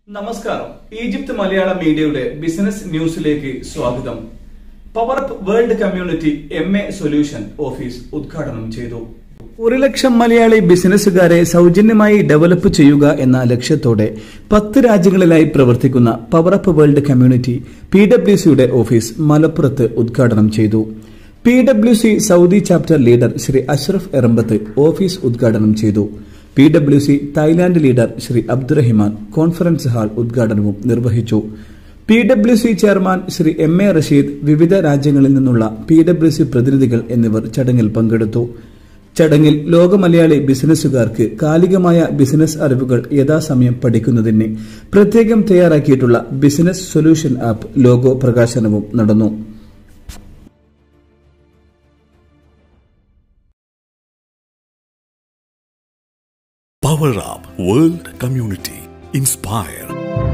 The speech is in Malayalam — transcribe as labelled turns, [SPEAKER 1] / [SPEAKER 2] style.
[SPEAKER 1] നമസ്കാരം ഈജിപ്ത് മലയാള മീഡിയയുടെ ബിസിനസ് ന്യൂസിലേക്ക് സ്വാഗതം power up world community M A solution office ഉദ്ഘാടനം ചെയ്തു ഒരു ലക്ഷം മലയാളി ബിസിനസ്സുകാരെ സൗജന്യമായി ഡെവലപ്പ് ചെയ്യുക എന്ന ലക്ഷ്യത്തോടെ പത്ത് രാജ്യങ്ങളിലായി പ്രവർത്തിക്കുന്ന power up world community P W സിയുടെ ഓഫീസ് മലപ്പുറത്ത് ഉദ്ഘാടനം ചെയ്തു P W C Saudi chapter leader Shri Ashraf Erambath office ഉദ്ഘാടനം ചെയ്തു P W C Thailand leader Shri Abdurahiman conference hall ഉദ്ഘാടനവും നിർവഹിച്ചു P W C chairman Shri M A Rasheed വിവിധ രാജ്യങ്ങളിൽ നിന്നുള്ള പി ഡബ്ല്യു സി പ്രതിനിധികൾ എന്നിവർ ചടങ്ങിൽ പങ്കെടുത്തു ചടങ്ങിൽ ലോക മലയാളി ബിസിനസ്സുകാർക്ക് കാലികമായ ബിസിനസ് അറിവുകൾ യഥാസമയം പഠിക്കുന്നതിന് പ്രത്യേകം തയ്യാറാക്കിയിട്ടുള്ള ബിസിനസ് സൊല്യൂഷൻ ആപ്പ് ലോഗോ പ്രകാശനവും നടന്നു
[SPEAKER 2] Power Up World Community. Inspire.